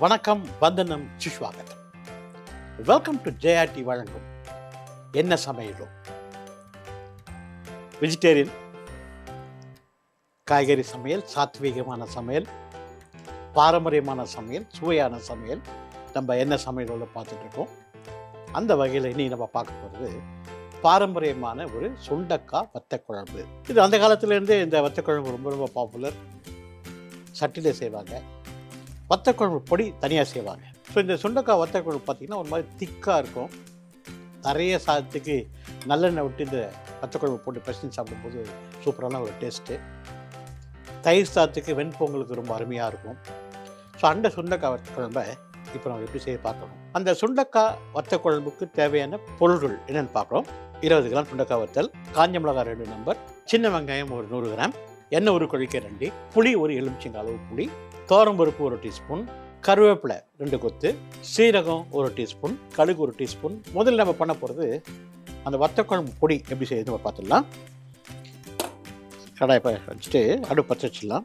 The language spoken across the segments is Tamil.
வணக்கம் வந்தனம் சுஷ்வாகத் வெல்கம் டு ஜேஆர்டி வழங்கும் என்ன சமையலோ வெஜிடேரியன் காய்கறி சமையல் சாத்வீகமான சமையல் பாரம்பரியமான சமையல் சுவையான சமையல் நம்ம என்ன சமையலோட பார்த்துட்டு இருக்கோம் அந்த வகையில் இனி நம்ம பார்க்க போகிறது பாரம்பரியமான ஒரு சுண்டக்காய் வத்த குழம்பு இது அந்த காலத்துலேருந்தே இந்த வத்த குழம்பு ரொம்ப ரொம்ப பாப்புலர் சட்டியில் செய்வாங்க வத்த குழம்பு பொடி தனியாக செய்வாங்க ஸோ இந்த சுண்டக்காய் வத்த குழம்பு பார்த்திங்கன்னா ஒரு மாதிரி திக்காக இருக்கும் நிறைய சாதத்துக்கு நல்லெண்ணெய் விட்டு இந்த வத்த குழம்பு போட்டு பிரச்சனை சாப்பிடும்போது சூப்பரான ஒரு டேஸ்ட்டு தயிர் சாதத்துக்கு வெண்பொங்கலுக்கு ரொம்ப அருமையாக இருக்கும் ஸோ அந்த சுண்டக்காய் வத்த குழம்பை இப்போ நம்ம எப்படி செய்ய பார்க்கணும் அந்த சுண்டக்காய் வத்த குழம்புக்கு தேவையான பொருள்கள் என்னென்னு பார்க்குறோம் இருபது கிராம் சுண்டக்காய் வத்தல் காஞ்ச மிளகாய் ரெண்டு நம்பர் சின்ன வெங்காயம் ஒரு நூறு கிராம் எண்ணெய் ஒரு கொழிக்க ரெண்டு புளி ஒரு எலுமிச்சங்க அளவு புளி தோரம்பருப்பு ஒரு டீஸ்பூன் கருவேப்பிலை ரெண்டு கொத்து சீரகம் ஒரு டீஸ்பூன் கடுகு ஒரு டீஸ்பூன் முதல்ல நம்ம பண்ண போகிறது அந்த வத்த குழம்பு பொடி எப்படி செய்யுது நம்ம பார்த்துடலாம் கடாய் ப- வச்சுட்டு அடுப்பு பற்ற வச்சிடலாம்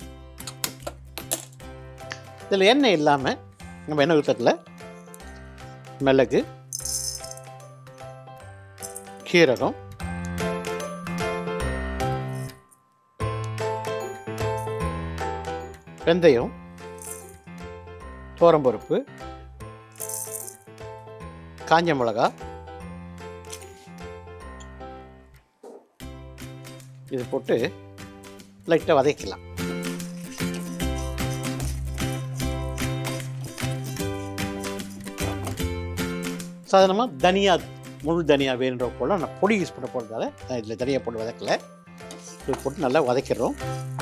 இதில் எண்ணெய் இல்லாமல் நம்ம எண்ணெய் ஊற்றத்தில் மிளகு சீரகம் வெந்தயம் தோரம்பருப்பு காஞ்ச மிளகா இது போட்டு லைட்டாக வதக்கலாம் சாதாரணமாக தனியா முழு தனியா வேணுன்ற போல் நான் பொடி யூஸ் பண்ண போகிறதால நான் இதில் தனியாக போட்டு வதக்கலை இது போட்டு நல்லா வதக்கிடுறோம்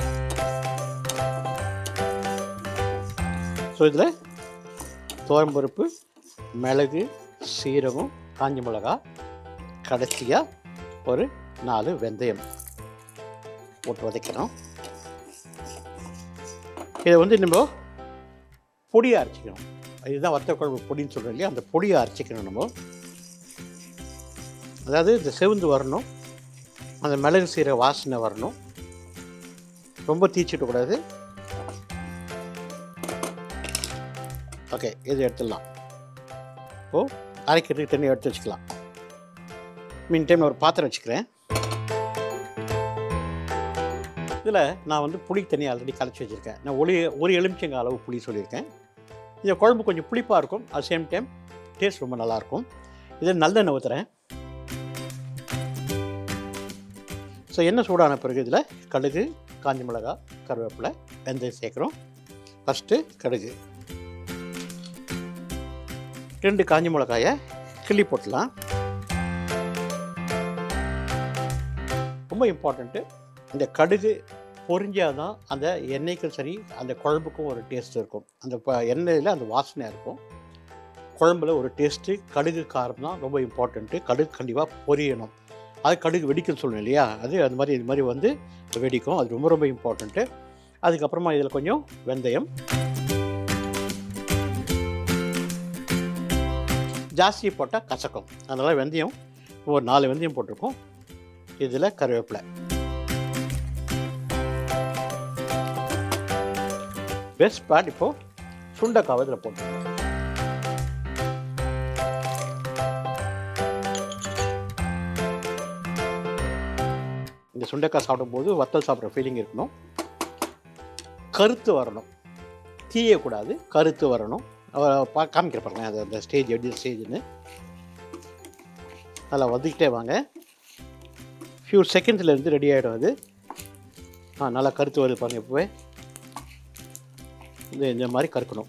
ஸோ இதில் துவரம்பருப்பு மிளகு சீரகம் காஞ்ச மிளகா கடைசியாக ஒரு நாலு வெந்தயம் போட்டு வதக்கணும் இதை வந்து நம்ம பொடியாக அரைச்சிக்கணும் இதுதான் வத்த குழம்பு பொடின்னு சொல்கிறோம் இல்லையா அந்த பொடியை அரைச்சிக்கணும் நம்ம அதாவது இந்த செவந்து வரணும் அந்த மிளகு சீரக வாசனை வரணும் ரொம்ப தீச்சிடக்கூடாது ஓகே இது எடுத்துடலாம் ஓ அரைக்கிறதுக்கு தண்ணி எடுத்து வச்சுக்கலாம் மீன் டைம் ஒரு பாத்திரம் வச்சுக்கிறேன் இதில் நான் வந்து புளி தண்ணி ஆல்ரெடி கரைச்சி வச்சுருக்கேன் நான் ஒளி ஒரு எலுமிச்சங்க அளவு புளி சொல்லியிருக்கேன் இந்த குழம்பு கொஞ்சம் புளிப்பாக இருக்கும் அட் சேம் டைம் டேஸ்ட் ரொம்ப நல்லாயிருக்கும் இதில் நல்லெண்ணெய் ஊற்றுறேன் ஸோ எண்ணெய் சூடான பிறகு இதில் கடுகு காஞ்ச மிளகாய் கருவேப்பிலை வெந்தயம் சேர்க்குறோம் ஃபஸ்ட்டு கடுகு ரெண்டு காஞ்ச மிளகாயை கிள்ளி போட்டலாம் ரொம்ப இம்பார்ட்டண்ட்டு இந்த கடுகு பொரிஞ்சால் தான் அந்த எண்ணெய்க்கும் சரி அந்த குழம்புக்கும் ஒரு டேஸ்ட் இருக்கும் அந்த ப- எண்ணெயில் அந்த வாசனையாக இருக்கும் குழம்புல ஒரு டேஸ்ட்டு கடுகு காரம் தான் ரொம்ப இம்பார்ட்டண்ட்டு கடுகு கண்டிப்பாக பொரியணும் அது கடுகு வெடிக்கும்னு சொல்லணும் இல்லையா அது அது மாதிரி இது மாதிரி வந்து வெடிக்கும் அது ரொம்ப ரொம்ப இம்பார்ட்டண்ட்டு அதுக்கப்புறமா இதில் கொஞ்சம் வெந்தயம் ஜாஸ்தி போட்டால் கசக்கும் அதனால் வெந்தயம் ஒரு நாலு வெந்தயம் போட்டிருக்கோம் இதில் கருவேப்பிலை பெஸ்ட் பார்ட் இப்போது சுண்டைக்காவை இதில் போட்டுருக்கோம் இந்த சுண்டைக்காய் சாப்பிடும்போது வத்தல் சாப்பிட்ற ஃபீலிங் இருக்கணும் கருத்து வரணும் தீயக்கூடாது கருத்து வரணும் அவ- பா காமிக்கிற பாருங்க அது அந்த ஸ்டேஜ் எப்படி ஸ்டேஜ்னு நல்லா வதக்கிட்டே வாங்க ஃபியூ செகண்ட்ஸில் இருந்து ரெடி ஆகிடும் அது ஆ நல்லா கருத்து வருது பாருங்க இப்போவே இந்த இந்த மாதிரி கருக்கணும்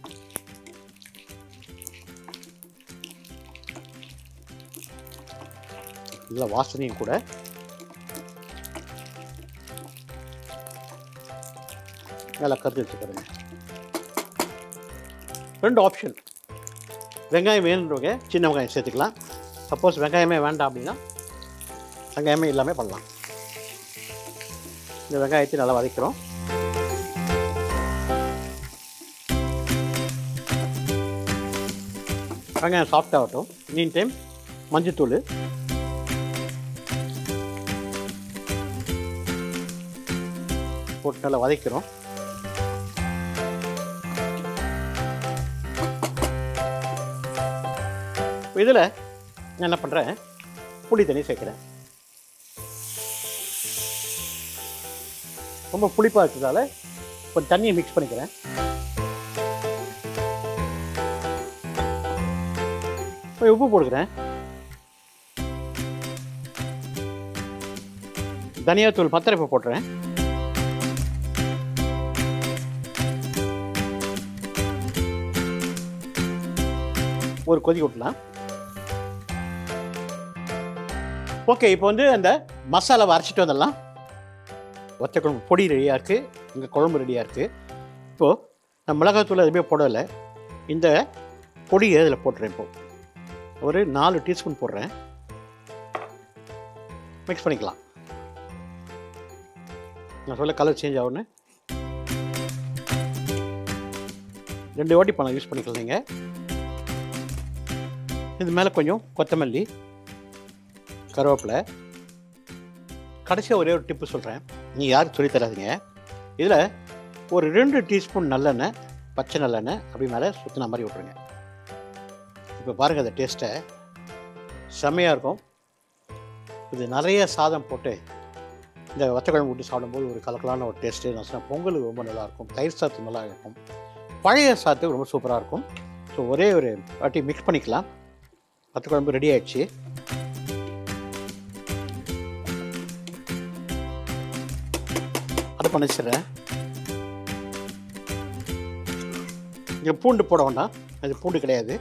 இதில் வாசனையும் கூட நல்லா கருத்து வச்சுக்கிறேங்க ரெண்டு ஆப்ஷன் வெங்காயம் வேணுன்றவங்க சின்ன வெங்காயம் சேர்த்துக்கலாம் சப்போஸ் வெங்காயமே வேண்டாம் அப்படின்னா வெங்காயமே இல்லாமல் பண்ணலாம் இந்த வெங்காயத்தை நல்லா வதக்கிறோம் வெங்காயம் சாஃப்ட் ஆகட்டும் மீன் டைம் மஞ்சத்தூள் போட்டு நல்லா வதக்கிறோம் இதில் நான் என்ன பண்ணுறேன் புளி தண்ணி சேர்க்குறேன் ரொம்ப புளிப்பாக இருக்கிறதால கொஞ்சம் தண்ணியை மிக்ஸ் பண்ணிக்கிறேன் கொஞ்சம் உப்பு போடுக்கிறேன் தனியாத்தூள் பத்திரப்பை போட்டுறேன் ஒரு கொதி விட்டலாம் ஓகே இப்போ வந்து அந்த மசாலாவை அரைச்சிட்டு வந்துடலாம் ஒத்த குழம்பு பொடி ரெடியாக இருக்குது இங்கே குழம்பு ரெடியாக இருக்குது இப்போது நான் மிளகாத்தூள் எதுவுமே போடலை இந்த பொடியை இதில் போட்டுறேன் இப்போ ஒரு நாலு டீஸ்பூன் போடுறேன் மிக்ஸ் பண்ணிக்கலாம் நான் சொல்ல கலர் சேஞ்ச் ஆகுன்னு ரெண்டு வாட்டி பணம் யூஸ் பண்ணிக்கலாம் நீங்கள் இது மேலே கொஞ்சம் கொத்தமல்லி கருவேப்பிலை கடைசியாக ஒரே ஒரு டிப்பு சொல்கிறேன் நீ யாரும் சொல்லித் தராதீங்க இதில் ஒரு ரெண்டு டீஸ்பூன் நல்லெண்ணெய் பச்சை நல்லெண்ணெய் அப்படி மேலே சுற்றின மாதிரி விட்ருங்க இப்போ பாருங்கள் அந்த டேஸ்ட்டை செம்மையாக இருக்கும் இது நிறைய சாதம் போட்டு இந்த வத்தக்குழம்பு விட்டு சாப்பிடும்போது ஒரு கலக்கலான ஒரு டேஸ்ட்டு நான் சொன்னேன் பொங்கலுக்கு ரொம்ப நல்லாயிருக்கும் தயிர் சாத்து நல்லா இருக்கும் பழைய சாத்து ரொம்ப சூப்பராக இருக்கும் ஸோ ஒரே ஒரு வாட்டி மிக்ஸ் பண்ணிக்கலாம் வத்தக்குழம்பு ரெடி ஆயிடுச்சு அதை பண்ணிச்சிடுறேன் இங்கே பூண்டு போட வேண்டாம் அது பூண்டு கிடையாது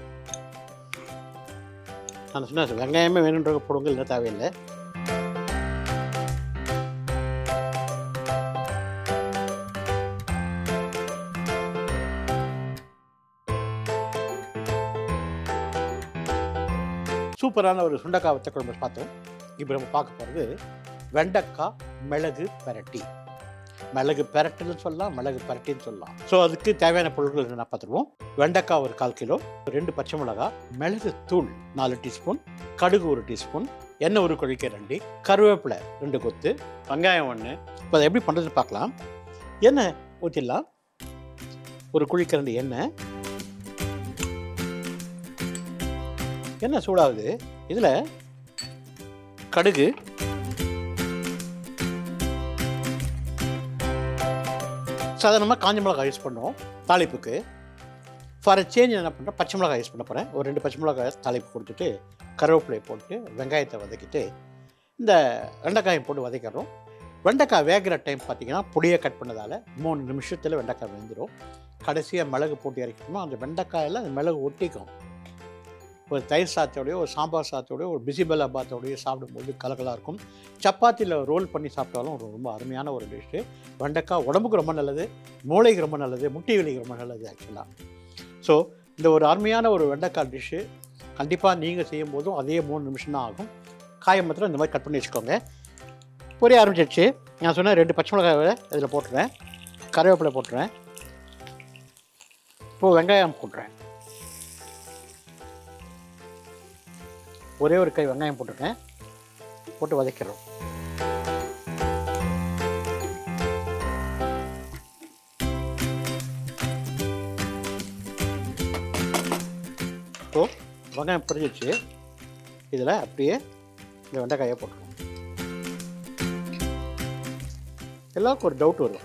நான் சொன்னேன் வெங்காயமே வேணுன்ற போடுங்க இல்லை தேவையில்லை சூப்பரான ஒரு சுண்டக்காய் வத்த குழம்பு பார்த்தோம் இப்போ நம்ம பார்க்க போகிறது வெண்டைக்காய் மிளகு பெரட்டி மிளகு பெரட்டுன்னு சொல்லலாம் மிளகு பெரட்டின்னு சொல்லலாம் ஸோ அதுக்கு தேவையான பொருட்கள் என்ன பார்த்துருவோம் வெண்டைக்காய் ஒரு கால் கிலோ ரெண்டு பச்சை மிளகாய் மிளகு தூள் நாலு டீஸ்பூன் கடுகு ஒரு டீஸ்பூன் எண்ணெய் ஒரு குழிக்க ரெண்டு கருவேப்பிலை ரெண்டு கொத்து வெங்காயம் ஒன்று இப்போ அதை எப்படி பண்ணுறது பார்க்கலாம் எண்ணெய் ஊற்றிடலாம் ஒரு குழிக்க ரெண்டு எண்ணெய் எண்ணெய் சூடாகுது இதில் கடுகு சாதாரணமாக காஞ்ச மிளகாய் யூஸ் பண்ணுவோம் தாளிப்புக்கு ஃபார் சேஞ்ச் என்ன பண்ணுறேன் பச்சை மிளகாய் யூஸ் பண்ண போகிறேன் ஒரு ரெண்டு பச்சை மிளகாய் தாளிப்பு கொடுத்துட்டு கருவேப்பிலையை போட்டு வெங்காயத்தை வதக்கிட்டு இந்த வெண்டைக்காயை போட்டு வதக்கிறோம் வெண்டைக்காய் வேகிற டைம் பார்த்தீங்கன்னா பொடியை கட் பண்ணதால் மூணு நிமிஷத்தில் வெண்டைக்காய் வெந்துடும் கடைசியாக மிளகு போட்டு இறக்கிட்டோம்னா அந்த வெண்டைக்காயில் அந்த மிளகு ஒட்டிக்கும் ஒரு தயிர் சாத்தோடையோ ஒரு சாம்பார் சாத்தோடையோ ஒரு பிசிபெல்லா பாத்தோடையோ சாப்பிடும்போது கலக்கலாக இருக்கும் சப்பாத்தியில் ரோல் பண்ணி சாப்பிட்டாலும் ஒரு ரொம்ப அருமையான ஒரு டிஷ்ஷு வெண்டைக்காய் உடம்புக்கு ரொம்ப நல்லது மூளைக்கு ரொம்ப நல்லது முட்டி வலிக்கு ரொம்ப நல்லது ஆக்சுவலாக ஸோ இந்த ஒரு அருமையான ஒரு வெண்டைக்காய் டிஷ்ஷு கண்டிப்பாக நீங்கள் செய்யும் போதும் அதே மூணு நிமிஷம் தான் ஆகும் காயை மாத்திரம் இந்த மாதிரி கட் பண்ணி வச்சுக்கோங்க பொரிய ஆரம்பிச்சிடுச்சு நான் சொன்ன ரெண்டு பச்சை மிளகாய் இதில் போட்டுறேன் கருவேப்பிலை போட்டுறேன் இப்போது வெங்காயம் போட்டுறேன் ஒரே ஒரு கை வெங்காயம் போட்டுருக்கேன் போட்டு வதக்கிறோம் இப்போ வெங்காயம் பொரிஞ்சிச்சு இதில் அப்படியே இந்த வெண்டைக்காயை போட்டுருவோம் எல்லாருக்கும் ஒரு டவுட் வரும்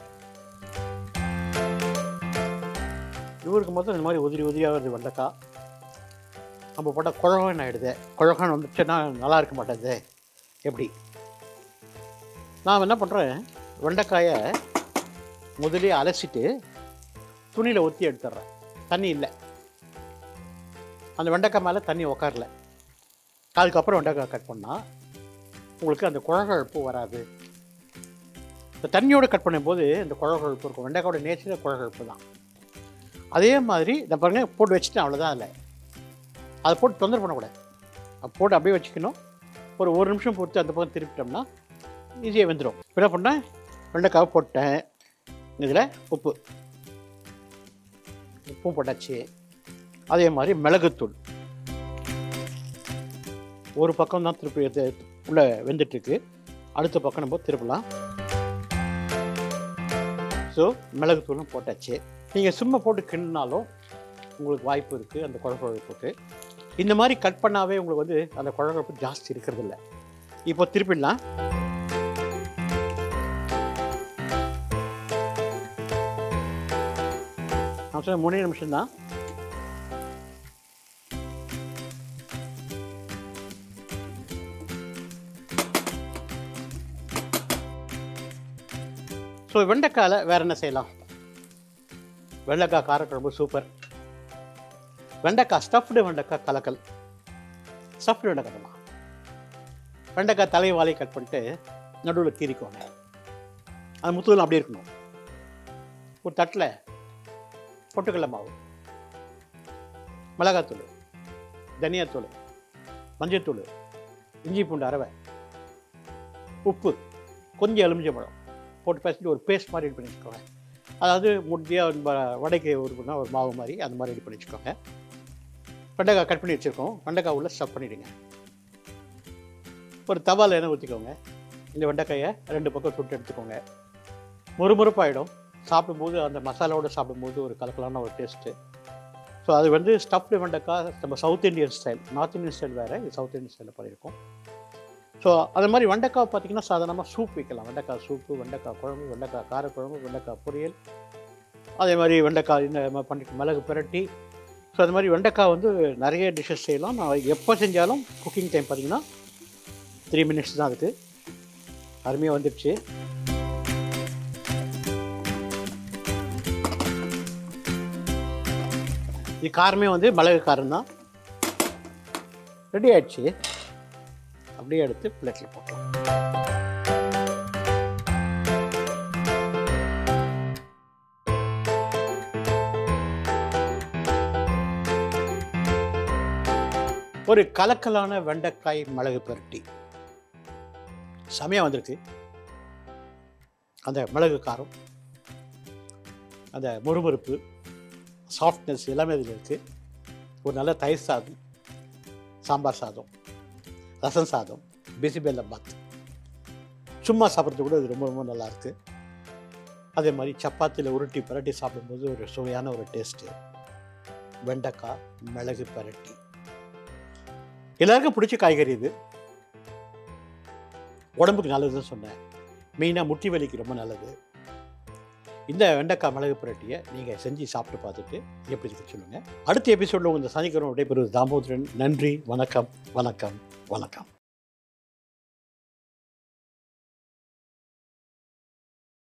இவருக்கு மொத்தம் இந்த மாதிரி உதிரி உதிரியாக வருது வெண்டைக்காய் நம்ம போட்டால் குழகன் ஆகிடுது குழகன் வந்துச்சுன்னா நல்லா இருக்க மாட்டேங்குது எப்படி நான் என்ன பண்ணுறேன் வெண்டைக்காயை முதலே அலசிட்டு துணியில் ஒத்தி எடுத்துட்றேன் தண்ணி இல்லை அந்த வெண்டைக்காய் மேலே தண்ணி உக்காரல அதுக்கப்புறம் வெண்டைக்காய் கட் பண்ணால் உங்களுக்கு அந்த குழகழப்பு வராது இந்த தண்ணியோடு கட் பண்ணும்போது இந்த குழகழப்பு இருக்கும் வெண்டைக்காயோட நேச்சரே குழகழப்பு தான் அதே மாதிரி இந்த பாருங்க போட்டு வச்சுட்டேன் அவ்வளோதான் அதில் அதை போட்டு தொந்தரவு பண்ணக்கூடாது அதை போட்டு அப்படியே வச்சுக்கணும் ஒரு ஒரு நிமிஷம் பொறுத்து அந்த பக்கம் திருப்பிட்டோம்னா ஈஸியாக வெந்துடும் என்ன பண்ணேன் வெண்டைக்காவை போட்டேன் இதில் உப்பு உப்பும் போட்டாச்சு அதே மாதிரி மிளகுத்தூள் ஒரு பக்கம் தான் திருப்பி இது உள்ளே வெந்துட்டுருக்கு அடுத்த பக்கம் நம்ம திருப்பலாம் ஸோ மிளகுத்தூளும் போட்டாச்சு நீங்கள் சும்மா போட்டு கிண்டினாலும் உங்களுக்கு வாய்ப்பு இருக்குது அந்த குழம்பு போட்டு இந்த மாதிரி கட் பண்ணாவே உங்களுக்கு வந்து அந்த குழம்பு ஜாஸ்தி இருக்கிறது இல்லை இப்போ திருப்பிடலாம் நான் சொன்ன மூணே நிமிஷம் தான் ஸோ வெண்டைக்காயில் வேற என்ன செய்யலாம் வெண்டைக்காய் காரக்குழம்பு சூப்பர் வெண்டைக்காய் ஸ்டஃப்டு வெண்டைக்காய் கலக்கல் ஸ்டஃப்டு வெண்டைக்காய் தான் வெண்டைக்காய் தலை வாழை கட் பண்ணிட்டு நடுவில் கீறிக்கோங்க அது முத்துதல் அப்படியே இருக்கணும் ஒரு தட்டில் பொட்டுக்கடலை மாவு மிளகாத்தூள் தனியாத்தூள் மஞ்சத்தூள் இஞ்சி பூண்டு அரவை உப்பு கொஞ்சம் எலுமிச்சம்பழம் போட்டு பேசிட்டு ஒரு பேஸ்ட் மாதிரி ரெடி பண்ணி வச்சுக்கோங்க அதாவது முடியாக வடைக்கு ஒரு ஒரு மாவு மாதிரி அந்த மாதிரி ரெடி பண்ணி வச்சுக்கோங்க வெண்டைக்காய் கட் பண்ணி வச்சுருக்கோம் வெண்டைக்காய் உள்ள ஸ்டஃப் பண்ணிவிடுங்க ஒரு தவாவில் எண்ணெய் ஊற்றிக்கோங்க இந்த வெண்டைக்காயை ரெண்டு பக்கம் சுட்டு எடுத்துக்கோங்க முறுமுறுப்பாயிடும் சாப்பிடும்போது அந்த மசாலாவோடு சாப்பிடும்போது ஒரு கலக்கலான ஒரு டேஸ்ட்டு ஸோ அது வந்து ஸ்டஃப்டு வெண்டைக்காய் நம்ம south Indian style north Indian style வேறு இது சவுத் இந்தியன் ஸ்டைலில் பண்ணியிருக்கோம் ஸோ அது மாதிரி வெண்டைக்காய் பார்த்தீங்கன்னா சாதாரணமாக சூப் வைக்கலாம் வெண்டைக்காய் சூப்பு வெண்டைக்காய் குழம்பு வெண்டைக்காய் காரக்குழம்பு வெண்டைக்காய் பொரியல் அதே மாதிரி வெண்டைக்காய் இந்த மாதிரி பண்ணிட்டு மிளகு பிரட்டி ஸோ அது மாதிரி வெண்டைக்காய் வந்து நிறைய டிஷ்ஷஸ் செய்யலாம் நான் எப்போ செஞ்சாலும் குக்கிங் டைம் பார்த்தீங்கன்னா த்ரீ மினிட்ஸ் தான் அதுக்கு அருமையாக வந்துடுச்சு இது காரமே வந்து மிளகு காரம் தான் ரெடி ஆயிடுச்சு அப்படியே எடுத்து பிளேட்டில் போட்டோம் ஒரு கலக்கலான வெண்டைக்காய் மிளகு புரட்டி செமையாக வந்திருக்கு அந்த மிளகு காரம் அந்த முறுமுறுப்பு சாஃப்ட்னஸ் எல்லாமே இதில் இருக்குது ஒரு நல்ல தயிர் சாதம் சாம்பார் சாதம் ரசம் சாதம் பிசிபெல்லம் பாத் சும்மா சாப்பிட்றது கூட இது ரொம்ப ரொம்ப நல்லா இருக்கு அதே மாதிரி சப்பாத்தியில் உருட்டி பரட்டி சாப்பிடும்போது ஒரு சுவையான ஒரு டேஸ்ட்டு வெண்டைக்காய் மிளகு பரட்டி எல்லாருக்கும் பிடிச்ச காய்கறி இது உடம்புக்கு நல்லதுன்னு சொன்னேன் மெயினாக முட்டி வலிக்கு ரொம்ப நல்லது இந்த வெண்டைக்காய் மிளகு புரட்டியை நீங்கள் செஞ்சு சாப்பிட்டு பார்த்துட்டு எப்படி இருக்கு சொல்லுங்கள் அடுத்த எபிசோடில் உங்கள் சனிக்கிழமை விடைபெறுவது தாமோதரன் நன்றி வணக்கம் வணக்கம் வணக்கம்